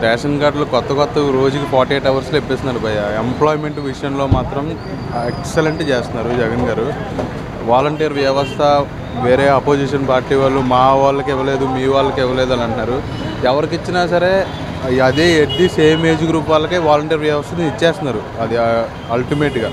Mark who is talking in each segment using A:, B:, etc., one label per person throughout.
A: Ration కార్డులు కొత్త కొత్త రోజుకి ఫార్టీ ఎయిట్ అవర్స్లో ఇప్పిస్తున్నారు భయ్య ఎంప్లాయ్మెంట్ విషయంలో మాత్రం ఎక్సలెంట్ చేస్తున్నారు జగన్ గారు వాలంటీర్ వ్యవస్థ వేరే అపోజిషన్ పార్టీ వాళ్ళు మా వాళ్ళకి ఇవ్వలేదు మీ వాళ్ళకి ఇవ్వలేదు అని అంటున్నారు ఎవరికి ఇచ్చినా సరే అదే ఎడ్డి సేమ్ ఏజ్ గ్రూప్ వాళ్ళకే వాలంటీర్ వ్యవస్థని ఇచ్చేస్తున్నారు అది అల్టిమేట్గా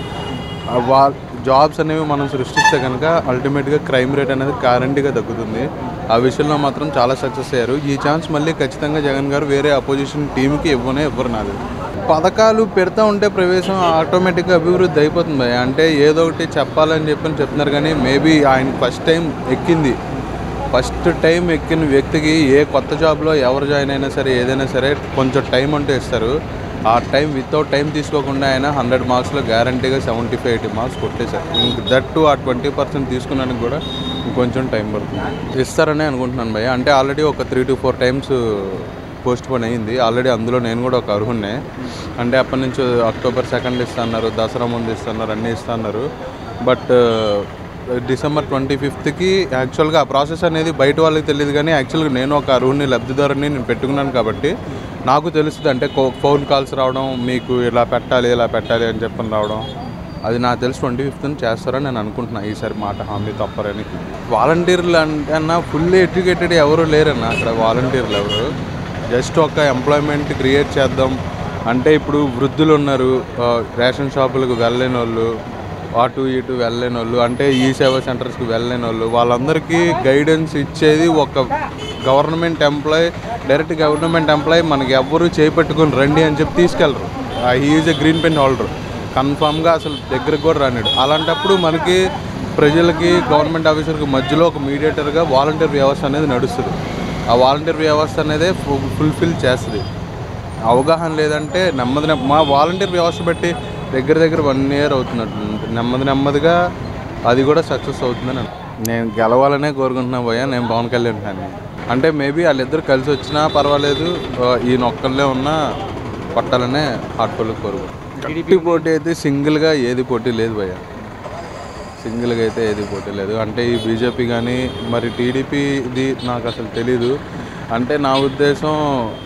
A: వా జాబ్స్ అనేవి మనం సృష్టిస్తే కనుక అల్టిమేట్గా క్రైమ్ రేట్ అనేది గ్యారంటీగా తగ్గుతుంది ఆ విషయంలో మాత్రం చాలా సక్సెస్ అయ్యారు ఈ ఛాన్స్ మళ్ళీ ఖచ్చితంగా జగన్ గారు వేరే అపోజిషన్ టీంకి ఇవ్వనే ఇవ్వరు నాది పథకాలు పెడతా ఉంటే ప్రవేశం ఆటోమేటిక్గా అభివృద్ధి అయిపోతుంది భయ్య. అంటే ఏదో ఒకటి చెప్పాలని చెప్పని చెప్తున్నారు కానీ మేబీ ఆయన ఫస్ట్ టైం ఎక్కింది ఫస్ట్ టైం ఎక్కిన వ్యక్తికి ఏ కొత్త జాబ్లో ఎవరు జాయిన్ అయినా సరే ఏదైనా సరే కొంచెం టైం అంటూ ఇస్తారు ఆ టైం వితౌట్ టైం తీసుకోకుండా ఆయన హండ్రెడ్ మార్క్స్లో గ్యారంటీగా సెవెంటీ ఫైవ్ ఎయిటీ మార్క్స్ కొట్టేశారు ఇంక దట్ టు ఆ ట్వంటీ పర్సెంట్ తీసుకున్నానికి కూడా ఇంకొంచెం టైం పడుతుంది ఇస్తారని అనుకుంటున్నాను భయ్య అంటే ఆల్రెడీ ఒక three two four times postpone అయ్యింది ఆల్రెడీ అందులో నేను కూడా ఒక అర్హున్నే అంటే అప్పటి నుంచి అక్టోబర్ సెకండ్ ఇస్తున్నారు దసరా ముందు ఇస్తున్నారు అన్నీ ఇస్తున్నారు బట్ డిసెంబర్ ట్వంటీ ఫిఫ్త్కి యాక్చువల్గా ఆ ప్రాసెస్ అనేది బయట వాళ్ళకి తెలియదు కానీ యాక్చువల్గా నేను ఒక అర్హుని లబ్ధిదారుని నేను పెట్టుకున్నాను కాబట్టి నాకు తెలుస్తుంది అంటే కో- ఫోన్ కాల్స్ రావడం మీకు ఇలా పెట్టాలి ఇలా పెట్టాలి అని చెప్పని రావడం అది నాకు తెలిసి ట్వంటీ ఫిఫ్త్ చేస్తారని నేను అనుకుంటున్నాను ఈసారి మాట హామీ తప్పరని వాలంటీర్లు అంటే అన్న ఫుల్ ఎడ్యుకేటెడ్ ఎవరు లేరన్న అక్కడ వాలంటీర్లు ఎవరు జస్ట్ ఒక ఎంప్లాయ్మెంట్ క్రియేట్ చేద్దాం అంటే ఇప్పుడు వృద్ధులు ఉన్నారు ఆ, రేషన్ షాపులకు వెళ్ళలేని వాళ్ళు అటు ఇటు వెళ్ళలేని వాళ్ళు అంటే ఈ సేవా సెంటర్స్కి వెళ్ళలేని వాళ్ళు వాళ్ళందరికీ గైడెన్స్ ఇచ్చేది ఒక government employee direct government employee మనకి ఎవ్వరూ చేపట్టుకొని రండి అని చెప్పి తీసుకెళ్ళరు he is a green pen holder కన్ఫామ్గా అసలు దగ్గరకు కూడా రానిడు అలాంటప్పుడు మనకి ప్రజలకి గవర్నమెంట్ ఆఫీసర్కి మధ్యలో ఒక మీడియేటర్గా వాలంటీర్ వ్యవస్థ అనేది నడుస్తుంది ఆ వాలంటీర్ వ్యవస్థ అనేది ఫుల్ఫిల్ చేస్తుంది అవగాహన లేదంటే నెమ్మది నెమ్మ- మా వాలంటీర్ వ్యవస్థ బట్టి దగ్గర దగ్గర వన్ ఇయర్ అవుతున్నట్టు నెమ్మది నెమ్మదిగా అది కూడా సక్సెస్ అవుతుందని అను- నేను గెలవాలనే కోరుకుంటున్నా పోయా నేను పవన్ కళ్యాణ్ ఫ్యాన్ని అంటే మేబీ వాళ్ళిద్దరు కలిసి వచ్చినా పర్వాలేదు ఆ, ఈయన ఒక్కళ్ళే ఉన్నా కొట్టాలనే హార్ట్ఫుల్ కోరుకుంటున్నాను గట్టి పోటీ అయితే సింగిల్గా ఏది పోటీ లేదు భయ్య సింగిల్గా అయితే ఏది పోటీ లేదు అంటే ఈ బీజేపీ కానీ మరి టీడీపీది నాకు అసలు తెలీదు అంటే నా ఉద్దేశం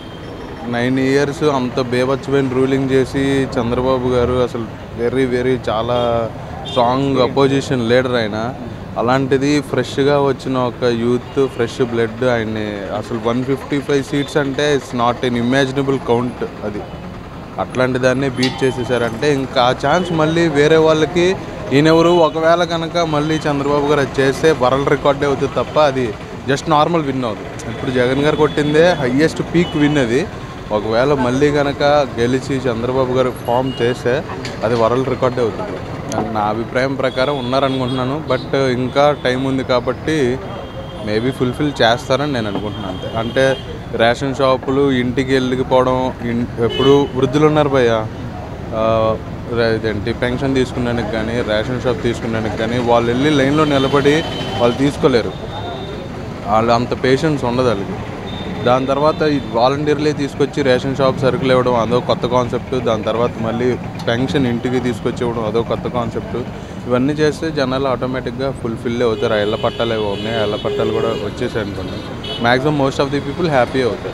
A: నైన్ ఇయర్స్ అంత బేభత్సమైన రూలింగ్ చేసి చంద్రబాబు గారు అసలు వెరీ వెరీ చాలా స్ట్రాంగ్ అపోజిషన్ లీడర్ ఆయన అలాంటిది ఫ్రెష్గా వచ్చిన ఒక యూత్ ఫ్రెష్ బ్లడ్ ఆయన్ని అసలు వన్ ఫిఫ్టీ ఫైవ్ సీట్స్ అంటే it's not unimaginable count అది అట్లాంటి దాన్ని బీట్ చేసేసారంటే ఇంకా ఆ ఛాన్స్ మళ్ళీ వేరే వాళ్ళకి ఈయనెవరు ఒకవేళ కనుక మళ్ళీ చంద్రబాబు గారు అది చేస్తే వరల్డ్ రికార్డే అవుతుంది తప్ప అది జస్ట్ నార్మల్ విన్ అవుతుంది ఇప్పుడు జగన్ గారు కొట్టిందే హయ్యెస్ట్ పీక్ విన్ అది ఒకవేళ మళ్ళీ కనుక గెలిచి చంద్రబాబు గారు ఫామ్ చేస్తే అది వరల్డ్ రికార్డే అవుతుంది అని నా అభిప్రాయం ప్రకారం ఉన్నారనుకుంటున్నాను బట్ ఇంకా టైం ఉంది కాబట్టి మేబీ ఫుల్ఫిల్ చేస్తారని నేను అనుకుంటున్నాను అంతే అంటే రేషన్ షాపులు ఇంటికి వెళ్ళిపోవడం ఇన్- ఎప్పుడు వృద్ధులు ఉన్నారు భయ్య ఆ, రే- ఇదేంటి పెన్షన్ తీసుకునేందుకు కానీ రేషన్ షాప్ తీసుకునేందుకు కానీ వాళ్ళు వెళ్ళి లైన్లో నిలబడి వాళ్ళు తీసుకోలేరు వాళ్ళు అంత పేషెన్స్ ఉండదు వాళ్ళకి దాని తర్వాత ఈ వాలంటీర్లే తీసుకొచ్చి రేషన్ షాప్ సరుకులు ఇవ్వడం అదో కొత్త కాన్సెప్ట్ దాని తర్వాత మళ్ళీ పెన్షన్ ఇంటికి తీసుకొచ్చి ఇవ్వడం అదో కొత్త కాన్సెప్ట్ ఇవన్నీ చేస్తే జనాలు ఆటోమేటిక్గా ఫుల్ఫిల్ అవుతారు ఆ ఇళ్ళ పట్టాలు ఏవో ఉన్నాయి ఆ ఇళ్ళ పట్టాలు కూడా వచ్చేసాయి అనుకోండి maximum most of the people happy అవుతారు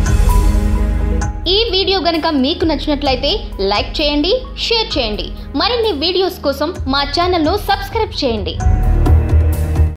B: ఈ వీడియో గనక మీకు నచ్చినట్లయితే లైక్ చేయండి షేర్ చేయండి మరిన్ని వీడియోస్ కోసం మా ఛానల్ను సబ్స్క్రైబ్ చేయండి